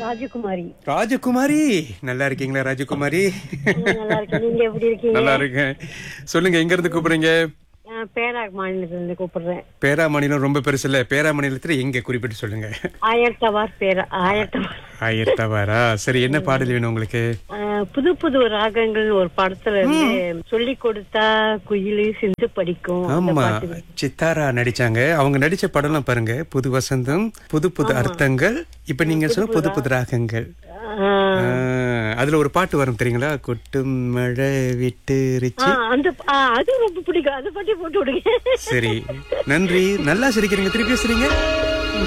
ராஜகுமாரி ராஜகுமாரி நல்லா இருக்கீங்களா ராஜகுமாரி நல்லா இருக்கேன் நீங்க எப்படி இருக்கீங்க நல்லா இருக்கேன் சொல்லுங்க எங்க இருந்து கூப்பிடுறீங்க நான் பேராக் மாநிலத்துல இருந்து கூப்பிடுறேன் பேரா மாநிலம் ரொம்ப பெருசு இல்ல பேரா மாநிலத்துல எங்க குறிப்பிட்டு சொல்லுங்க ஆயர்த்தவார் பேரா ஆயர்த்தவார் ஆயிரத்தவாரா சரி என்ன பாடல் வேணும் உங்களுக்கு ஆஹ், புது புது ராகங்கள் ஒரு படத்துல இருந்து சொல்லி கொடுத்தா குயிலு சிந்து படிக்கும் அந்த ஆமா பாட்டு. சித்தாரா நடிச்சாங்க அவங்க நடிச்ச படம்லாம் பாருங்க புது வசந்தம் புது புது அர்த்தங்கள் இப்ப நீங்க சொன்ன புது புது ராகங்கள் ஆஹ், ஆ, அதுல ஒரு பாட்டு வரும் தெரியுங்களா கொட்டும் மழை விட்டுருச்சு ஆஹ், அந்த ஆஹ், அது ரொம்ப பிடிக்கும் அதை பற்றி போட்டு விடுங்க சரி நன்றி நல்லா சிரிக்கிறீங்க திருப்பி சிரிங்க